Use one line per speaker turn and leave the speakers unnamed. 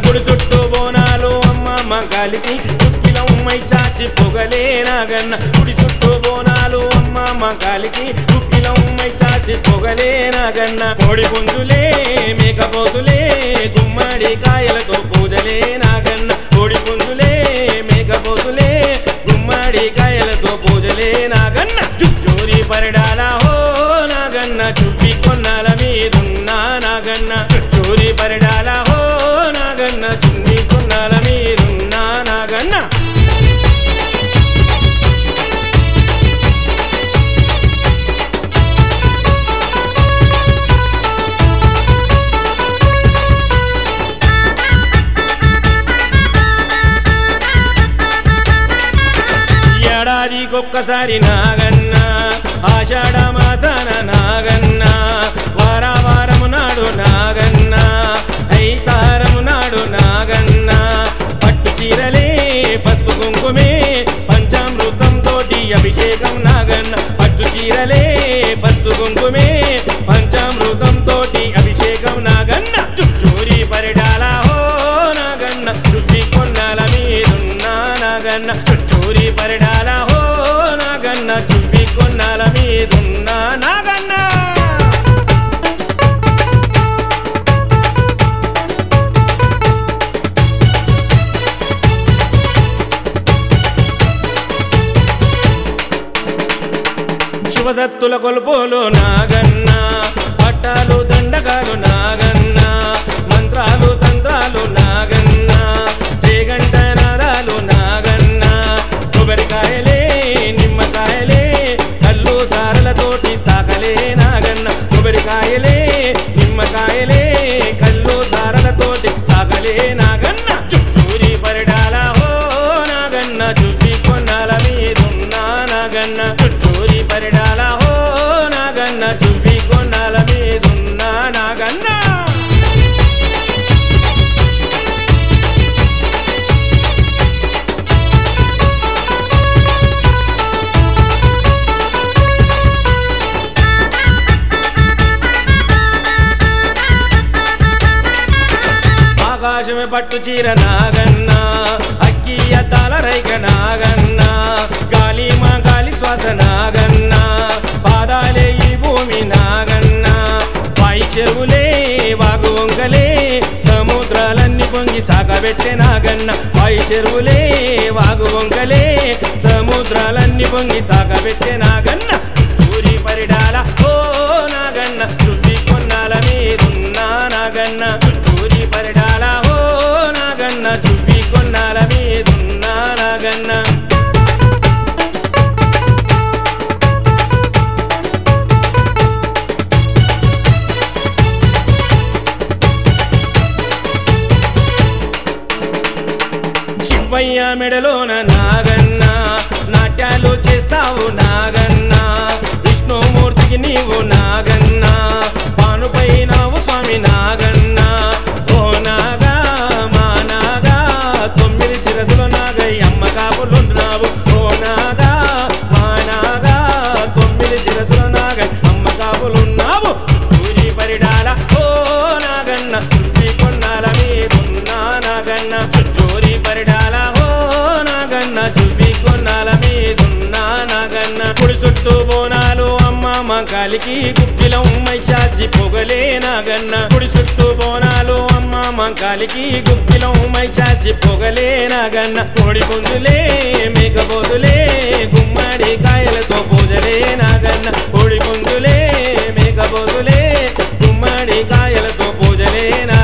గుడి చుట్టూ బోనాలు అమ్మ మగాలికి దుఃఖిలం మైసాచి పొగలే నాగన్న గుడి చుట్టూ బోనాలు అమ్మ మగాలికి దుఃఖిలం మైసాచి పొగలే నాగన్న కోడి పుంజులే మేకపోతులే గుమ్మడి కాయలతో పూజలే నాగన్న కోడి పుంజులే మేకపోతులే గుమ్మడి కాయలతో పూజలే నాగన్న చుచ్చూరి పరిడాల హో నాగన్న చుప్పి కొన్నాల మీదున్నా నాగన్న చుచ్చూరి పరిడాల హో నాగన్న చున్ని కొన్నాల మీదున్నా నాగన్న ఏడాదికొక్కసారి నాగన్న ఆషాఢ మాసాన నాగన్న వార వారము నాడు నాగన్న ఐతారము నాడు నాగన్న పట్టు చీరలే పసుపు కుంకుమే పంచామృతం తోటి అభిషేకం నాగన్న పట్టు చీరలే పసుపు కుంకుమే పంచామృతం తోటి అభిషేకం నాగన్న చుట్టూరి పరిడాల హో నాగన్న చుట్టి కొన్నాల మీదున్నా నాగన్న చుట్టూరి పరిడాల హో నాగన్న చుప్పి కొన్నాల మీదున్నా నాగన్న శివసత్తుల కొలుపులు నాగన్న పట్టాలు దండకాలు నాగన్న మంత్రాలు తంత్రాలు నాగన్న చేగంట నాదాలు నాగన్న కొబ్బరికాయలే నిమ్మకాయలే కల్లు సారలతోటి సాకలే నాగన్న కొబ్బరికాయలే నిమ్మకాయలే కల్లు సారలతోటి సాకలే నాగన్న చుట్టూరి పరిడాల హో నాగన్న చుట్టి కొన్నాల మీదున్నా నాగన్న చుట్టూరి పరిడాల హో నాగన్న చుప్పి కొన్నాల మీదున్నా నాగన్న ఆకాశమే పట్టు చీర నాగన్న అక్కి అద్దాల రైక నాగన్న గాలి మా గాలి శ్వాస నాగన్న పాదాలే ఈ భూమి నాగన్న పాయి చెరువులే వాగు వంకలే సముద్రాలన్నీ పొంగి సాగబెట్టే నాగన్న పాయి చెరువులే వాగు వంకలే సముద్రాలన్నీ పొంగి సాగబెట్టే నాగన్న సూరి పరిడాల ఓ నాగన్న చుట్టి కొన్నాల మీదున్నా నాగన్న చుట్టూరి పరిడాల ఓ నాగన్న చుప్పి కొన్నాల మీదున్నా నాగన్న శివయ్య మెడలోన నాగన్న నాట్యాలు చేస్తావు నాగన్న విష్ణుమూర్తికి నీవు నాగన్న పానుపై నావు స్వామి నాగన్న ఓ నాగా మా నాగా తొమ్మిది శిరసులు నాగై అమ్మ కాపులున్నావు ఓ నాగా మా నాగా తొమ్మిది శిరసులు నాగై అమ్మ కాపులున్నావు సూరి పరిడాల ఓ నాగన్న చుట్టి కొన్నాల మీదున్నా నాగన్న చుట్టూరి పరిడాల ఓ నాగన్న చుప్పి కొన్నాల మీదున్నా నాగన్న కుడి చుట్టూ బోనాలు అమ్మ మంకాలికి గుప్పిలం మైశాసి పొగలే నాగన్న కుడి చుట్టూ బోనాలు అమ్మ మంకాలికి గుప్పిలం మైశాసి పొగలే నాగన్న కోడి పుంజులే మేకపోతులే గుమ్మడి కాయలతో పూజలే నాగన్న కోడి పుంజులే మేకపోతులే గుమ్మడి కాయలతో పూజలే నా